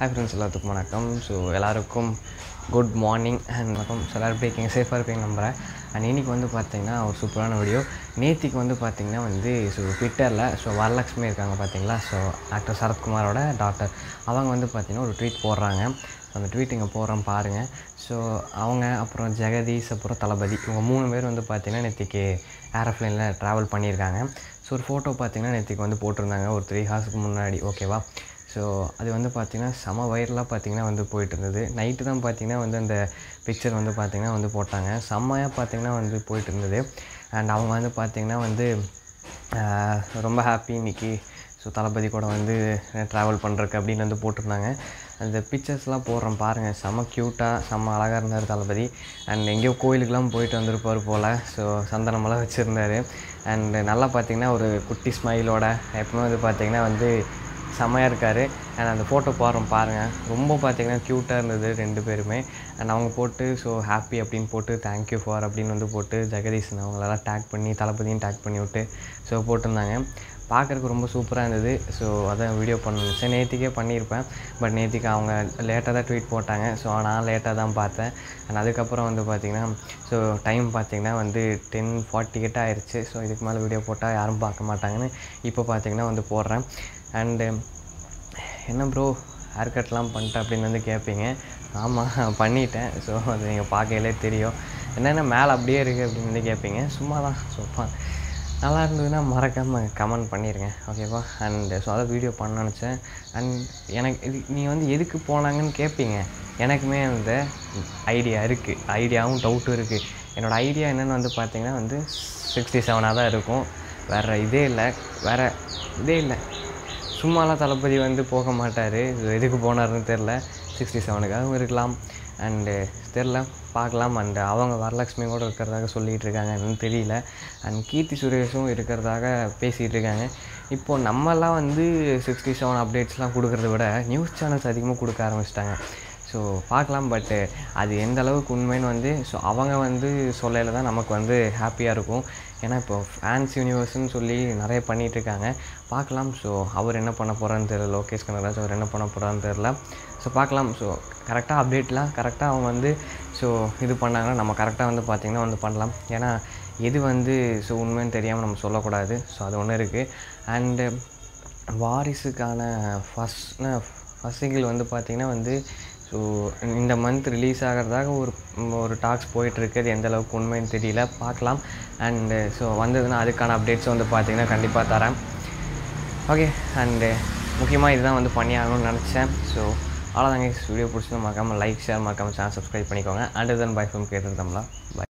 hi friends எல்லாத்துக்கும் வணக்கம் so எல்லாருக்கும் குட் மார்னிங் அண்ட் வணக்கம் ஸோ எல்லோரும் எப்படி இருக்கீங்க சேஃபாக இருப்பீங்க நம்புகிறேன் அண்ட் இன்றைக்கி வந்து பார்த்தீங்கன்னா ஒரு சூப்பரான வீடியோ நேத்திக்கு வந்து பார்த்தீங்கன்னா வந்து ஸோ ட்விட்டரில் ஸோ வரலட்சுமி இருக்காங்க பார்த்தீங்களா ஸோ ஆக்டர் சரத்குமாரோட டாட்டர் அவங்க வந்து பார்த்தீங்கன்னா ஒரு ட்வீட் போடுறாங்க அந்த ட்வீட் இங்கே போடுறோம் பாருங்கள் ஸோ அவங்க அப்புறம் ஜெகதீஷ் அப்புறம் தளபதி இவங்க மூணு பேர் வந்து பார்த்தீங்கன்னா நேற்றுக்கு ஏரோப்ளைனில் ட்ராவல் பண்ணியிருக்காங்க ஸோ ஒரு ஃபோட்டோ பார்த்தீங்கன்னா நேற்றுக்கு வந்து போட்டிருந்தாங்க ஒரு த்ரீ ஹார்ஸ்க்கு முன்னாடி ஓகேவா ஸோ அது வந்து பார்த்திங்கன்னா செம வைரலாக பார்த்திங்கன்னா வந்து போயிட்டு இருந்தது நைட்டு தான் பார்த்திங்கன்னா வந்து அந்த பிக்சர் வந்து பார்த்திங்கன்னா வந்து போட்டாங்க செம்மையாக பார்த்திங்கன்னா வந்து போயிட்டு இருந்தது அண்ட் அவங்க வந்து பார்த்திங்கன்னா வந்து ஆஹ், ரொம்ப ஹாப்பி இன்னைக்கு ஸோ தளபதி கூட வந்து ட்ராவல் பண்ணுறக்கு அப்படின்னு வந்து போட்டிருந்தாங்க அந்த பிக்சர்ஸ்லாம் போடுறோம் பாருங்கள் செம்ம க்யூட்டாக செம்ம அழகாக இருந்தார் தளபதி அண்ட் எங்கேயோ கோயிலுக்கெலாம் போயிட்டு வந்திருப்பார் போல் ஸோ சந்தனமெல்லாம் வச்சுருந்தாரு அண்ட் நல்லா பார்த்தீங்கன்னா ஒரு குட்டி ஸ்மைலோட எப்பவுமே வந்து பார்த்திங்கன்னா வந்து செம்மையாக இருக்கார் அண்ட் அந்த ஃபோட்டோ போடுறோம் பாருங்கள் ரொம்ப பார்த்தீங்கன்னா க்யூட்டாக இருந்தது ரெண்டு பேருமே அண்ட் அவங்க போட்டு ஸோ ஹாப்பி அப்படின்னு போட்டு தேங்க்யூ ஃபார் அப்படின்னு வந்து போட்டு ஜெகதீஷன் அவங்களெல்லாம் டேக் பண்ணி தளபதியும் டேக் பண்ணி விட்டு ஸோ போட்டிருந்தாங்க பார்க்குறதுக்கு ரொம்ப சூப்பராக இருந்தது ஸோ அதான் வீடியோ பண்ண சரி நேற்றுக்கே பண்ணியிருப்பேன் பட் நேற்றுக்கு அவங்க லேட்டாக தான் ட்வீட் போட்டாங்க ஸோ நான் லேட்டாக தான் பார்த்தேன் அண்ட் அதுக்கப்புறம் வந்து பார்த்திங்கன்னா ஸோ டைம் பார்த்திங்கன்னா வந்து டென் ஃபார்ட்டி கிட்ட ஆயிடுச்சு ஸோ இதுக்கு மேலே வீடியோ போட்டால் யாரும் பார்க்க மாட்டாங்கன்னு இப்போ பார்த்திங்கன்னா வந்து போடுறேன் அண்டு என்ன ப்ரோ ஹேர் கட்லாம் பண்ணிட்டேன் அப்படின்னு வந்து கேட்பீங்க ஆமாம் பண்ணிட்டேன் ஸோ அது நீங்கள் பார்க்கையிலே தெரியும் என்னென்ன மேலே அப்படியே இருக்குது அப்படின்னு வந்து கேட்பீங்க சும்மா தான் ஸோ நல்லா இருந்ததுன்னா மறக்காமல் கமெண்ட் பண்ணிடுங்க ஓகேவா அண்ட் ஸோ அதை வீடியோ பண்ண நினச்சேன் அண்ட் எனக்கு இது நீ வந்து எதுக்கு போனாங்கன்னு கேட்பீங்க எனக்குமே அந்த ஐடியா இருக்குது ஐடியாவும் டவுட்டும் இருக்குது என்னோடய ஐடியா என்னென்னு வந்து பார்த்தீங்கன்னா வந்து சிக்ஸ்டி செவனாக தான் இருக்கும் வேறு இதே இல்லை வேறு இதே இல்லை சும்மாலாம் தளபதி வந்து போக மாட்டார் எதுக்கு போனாருன்னு தெரில சிக்ஸ்டி செவனுக்காகவும் இருக்கலாம் அண்டு தெரில பார்க்கலாம் அண்டு அவங்க வரலட்சுமி கூட இருக்கிறதாக சொல்லிகிட்டு இருக்காங்க என்னன்னு தெரியல அண்ட் கீர்த்தி சுரேஷும் இருக்கிறதாக பேசிகிட்டு இருக்காங்க இப்போது நம்மலாம் வந்து சிக்ஸ்டி செவன் அப்டேட்ஸ்லாம் கொடுக்கறத விட நியூஸ் சேனல்ஸ் அதிகமாக கொடுக்க ஆரம்பிச்சிட்டாங்க ஸோ பார்க்கலாம் பட்டு அது எந்த அளவுக்கு உண்மைன்னு வந்து ஸோ அவங்க வந்து சொல்லையில் தான் நமக்கு வந்து ஹாப்பியாக இருக்கும் ஏன்னா இப்போ ஃபேன்ஸ் யூனிவர்ஸ்னு சொல்லி நிறைய பண்ணிகிட்டு இருக்காங்க பார்க்கலாம் ஸோ அவர் என்ன பண்ண போகிறான்னு தெரியல லோகேஷ் கனகராஜ் அவர் என்ன பண்ண போகிறான்னு தெரில ஸோ பார்க்கலாம் ஸோ கரெக்டாக அப்டேட்லாம் கரெக்டாக அவங்க வந்து ஸோ இது பண்ணாங்கன்னா நம்ம கரெக்டாக வந்து பார்த்திங்கன்னா வந்து பண்ணலாம் ஏன்னா எது வந்து ஸோ உண்மைன்னு தெரியாமல் நம்ம சொல்லக்கூடாது ஸோ அது ஒன்று இருக்குது அண்டு வாரிசுக்கான ஃபஸ்ட் ஃபஸ்ட் சிங்கிள் வந்து பார்த்திங்கன்னா வந்து ஸோ இந்த மந்த் ரிலீஸ் ஆகிறதாக ஒரு ஒரு டாக்ஸ் போயிட்டுருக்கு அது எந்த அளவுக்கு உண்மைன்னு தெரியல பார்க்கலாம் அண்டு ஸோ வந்ததுன்னா அதுக்கான அப்டேட்ஸ் வந்து பார்த்திங்கன்னா கண்டிப்பாக தரேன் ஓகே அண்டு முக்கியமாக இதுதான் வந்து பண்ணி ஆகணும்னு நினச்சேன் ஸோ அவ்வளோதாங்க வீடியோ பிடிச்சது மறக்காமல் லைக் ஷேர் மறக்காமல் சேனல் சப்ஸ்கிரைப் பண்ணிக்கோங்க அண்ட் தென் பை ஃபிலிம் கேட்டுருந்தோம்லாம் பை